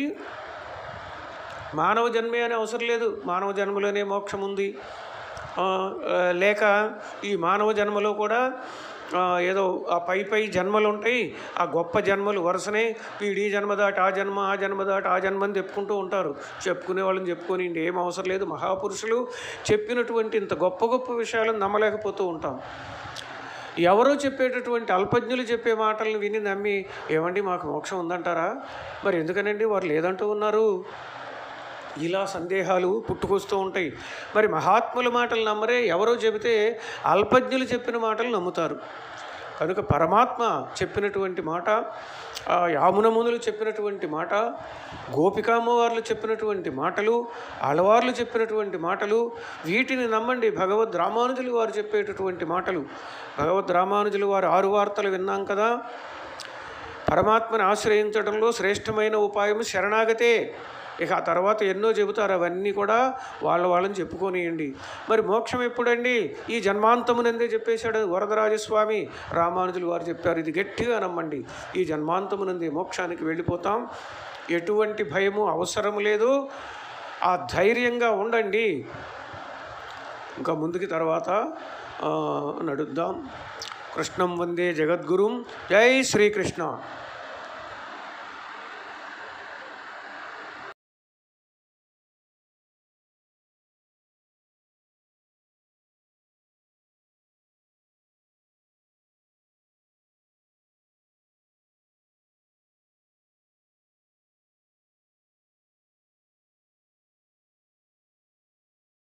మానవ జన్మే అనే అవసరం లేదు మానవ జన్మలోనే మోక్షం ఉంది ఆ, ఆ, లేక ఈ మానవ జన్మలో కూడా ఆ, ఏదో ఆ పై పై జన్మలు ఉంటాయి ఆ గొప్ప జన్మలు వరుసనే వీడి జన్మ దాటి ఆ జన్మ ఆ జన్మ దాటి ఆ జన్మ అని చెప్పుకుంటూ ఉంటారు చెప్పుకునే వాళ్ళని చెప్పుకొని ఏం అవసరం లేదు మహాపురుషులు చెప్పినటువంటి ఇంత గొప్ప గొప్ప విషయాలను నమ్మలేకపోతూ ఉంటాం ఎవరో చెప్పేటటువంటి అల్పజ్ఞులు చెప్పే మాటలను విని నమ్మి ఏమండి మాకు మోక్షం ఉందంటారా మరి ఎందుకనండి వారు లేదంటూ ఉన్నారు ఇలా సందేహాలు పుట్టుకొస్తూ ఉంటాయి మరి మహాత్ముల మాటలు నమ్మరే ఎవరో చెబితే అల్పజ్ఞులు చెప్పిన మాటలు నమ్ముతారు కనుక పరమాత్మ చెప్పినటువంటి మాట ఆ యామునమునులు చెప్పినటువంటి మాట గోపికామ్మవార్లు చెప్పినటువంటి మాటలు ఆలవార్లు చెప్పినటువంటి మాటలు వీటిని నమ్మండి భగవద్ రామానుజులు వారు చెప్పేటటువంటి మాటలు భగవద్ రామానుజులు వారు ఆరు వార్తలు విన్నాం కదా పరమాత్మని ఆశ్రయించడంలో శ్రేష్టమైన ఉపాయం శరణాగతే ఇక ఆ తర్వాత ఎన్నో చెబుతారు అవన్నీ కూడా వాళ్ళ వాళ్ళని చెప్పుకోనియండి మరి మోక్షం ఎప్పుడండి ఈ జన్మాంతమునందే చెప్పేశాడు వరదరాజస్వామి రామానుజులు వారు చెప్పారు ఇది గట్టిగా నమ్మండి ఈ జన్మాంతమునందే మోక్షానికి వెళ్ళిపోతాం ఎటువంటి భయము అవసరం లేదు ఆ ధైర్యంగా ఉండండి ఇంకా ముందుకి తర్వాత ఆ, నడుద్దాం కృష్ణం వందే జగద్గురుం జై శ్రీకృష్ణ